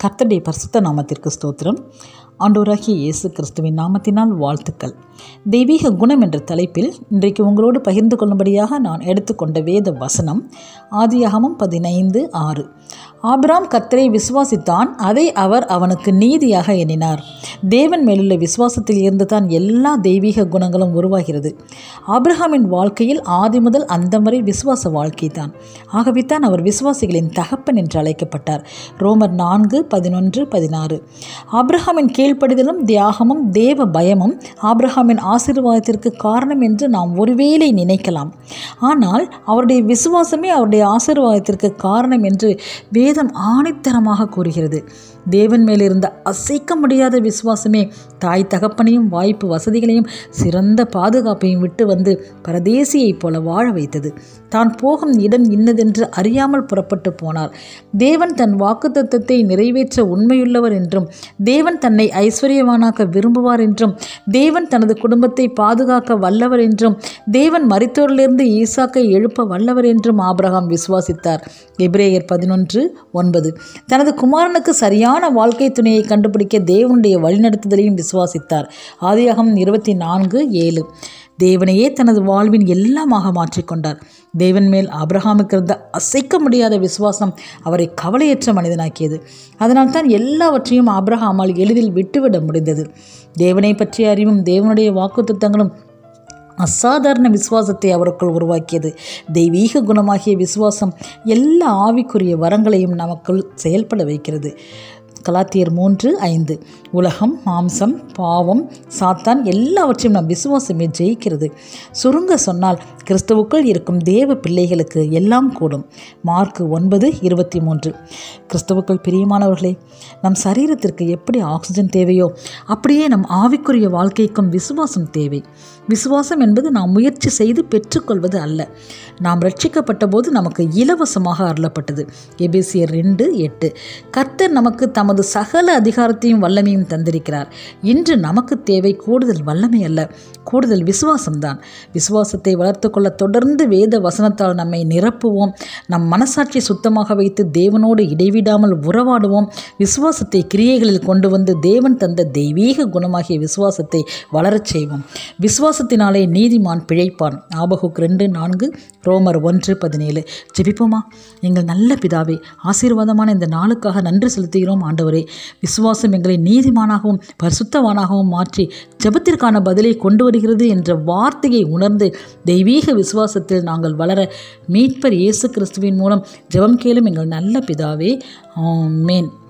கர்த்தருடைய பரிசுத்த நாமத்திற்கு ஸ்தோத்திரம் ஆண்டோராகிய இயேசு கிறிஸ்துவின் நாமத்தினால் வாழ்த்துக்கள் தெய்வீக குணம் என்ற தலைப்பில் இன்றைக்கு உங்களோடு பகிர்ந்து கொள்ளும்படியாக நான் எடுத்துக்கொண்ட வேத வசனம் ஆதியாகமம் பதினைந்து ஆறு ஆபிராம் கர்த்தரை விசுவாசித்தான் அதை அவர் அவனுக்கு நீதியாக எண்ணினார் தேவன் மேலுள்ள விசுவாசத்தில் இருந்து தான் எல்லா தெய்வீக குணங்களும் உருவாகிறது ஆபிரகாமின் வாழ்க்கையில் ஆதி முதல் அந்தம் வரை விசுவாச வாழ்க்கை தான் ஆகவே தான் அவர் விசுவாசிகளின் தகப்பன் என்று அழைக்கப்பட்டார் ரோமர் நான்கு பதினொன்று பதினாறு ஆபிரகாமின் கீழ்ப்படிதலும் தியாகமும் தேவ பயமும் ஆபிரகாமின் ஆசீர்வாதத்திற்கு காரணம் என்று நாம் ஒருவேளை நினைக்கலாம் ஆனால் அவருடைய விசுவாசமே அவருடைய ஆசீர்வாதத்திற்கு காரணம் என்று வேதம் ஆணித்தரமாக கூறுகிறது தேவன் மேலிருந்த அசைக்க முடியாத விசுவாசமே தாய் தகப்பனையும் வாய்ப்பு வசதிகளையும் சிறந்த பாதுகாப்பையும் விட்டு வந்து பரதேசியைப் போல வாழ வைத்தது தான் போகும் இடம் இன்னதென்று அறியாமல் புறப்பட்டு போனார் தேவன் தன் வாக்குத்தத்தத்தை நிறைவேற்ற உண்மையுள்ளவர் என்றும் தேவன் தன்னை ஐஸ்வர்யவானாக்க விரும்புவார் என்றும் தேவன் தனது குடும்பத்தை பாதுகாக்க வல்லவர் என்றும் தேவன் மரித்தோரிலிருந்து ஈசாக்கை எழுப்ப வல்லவர் என்றும் ஆபிரகாம் விசுவாசித்தார் எபிரேயர் பதினொன்று ஒன்பது தனது குமாரனுக்கு சரியான வாழ்க்கை துணையை கண்டுபிடிக்க தேவனுடைய வழிநடத்துதலையும் விசுவாசித்தார் ஆதியாகம் இருபத்தி நான்கு ஏழு தேவனையே தனது வாழ்வின் எல்லாமாக மாற்றிக்கொண்டார் தேவன் மேல் ஆபிரகாமுக்கு இருந்த அசைக்க முடியாத விசுவாசம் அவரை கவலையற்ற மனிதனாக்கியது அதனால் தான் எல்லாவற்றையும் ஆபிரகாமால் எளிதில் விட்டுவிட முடிந்தது தேவனை பற்றிய அறிவும் தேவனுடைய வாக்குத்தத்தங்களும் அசாதாரண விசுவாசத்தை அவருக்குள் உருவாக்கியது தெய்வீக குணமாகிய விசுவாசம் எல்லா ஆவிக்குரிய வரங்களையும் நமக்குள் செயல்பட வைக்கிறது கலாத்தியர் மூன்று ஐந்து உலகம் மாம்சம் பாவம் சாத்தான் எல்லாவற்றையும் நம் விசுவாசமே ஜெயிக்கிறது சுருங்க சொன்னால் கிறிஸ்துவுக்குள் இருக்கும் தேவ பிள்ளைகளுக்கு எல்லாம் கூடும் மார்க் ஒன்பது இருபத்தி மூன்று கிறிஸ்துவுக்குள் பிரியமானவர்களே நம் சரீரத்திற்கு எப்படி ஆக்சிஜன் தேவையோ அப்படியே நம் ஆவிக்குரிய வாழ்க்கைக்கும் விசுவாசம் தேவை விசுவாசம் என்பது நாம் முயற்சி செய்து பெற்றுக்கொள்வது அல்ல நாம் ரட்சிக்கப்பட்ட போது நமக்கு இலவசமாக அருளப்பட்டது எபேசியர் ரெண்டு எட்டு கர்த்தர் நமக்கு தமது சகல அதிகாரத்தையும் வல்லமையும் தந்திருக்கிறார் இன்று நமக்கு தேவை கூடுதல் வல்லமை அல்ல கூடுதல் விசுவாசம்தான் விசுவாசத்தை வளர்த்து கொள்ள தொடர்ந்து வேத வசனத்தால் நம்மை நிரப்புவோம் நம் மனசாட்சி சுத்தமாக வைத்து தேவனோடு இடைவிடாமல் உறவாடுவோம் விசுவாசத்தை கிரியைகளில் கொண்டு வந்து தேவன் தந்த தெய்வீக குணமாகிய விசுவாசத்தை வளரச் செய்வோம் விசுவாசத்தினாலே நீதிமான் பிழைப்பான் ஆபகுக் ரெண்டு நான்கு ரோமர் ஒன்று பதினேழு ஜெபிப்போமா எங்கள் நல்ல பிதாவே ஆசீர்வாதமான இந்த நாளுக்காக நன்றி செலுத்துகிறோம் ஆண்டவரே விசுவாசம் எங்களை நீதிமானாகவும் பரிசுத்தவானாகவும் மாற்றி ஜெபத்திற்கான பதிலை கொண்டு வருகிறது என்ற வார்த்தையை உணர்ந்து தெய்வீக விசுவாசத்தில் நாங்கள் வளர மீட்பர் இயேசு கிறிஸ்துவின் மூலம் ஜெபம் கேளும் எங்கள் நல்ல பிதாவே ஆமென்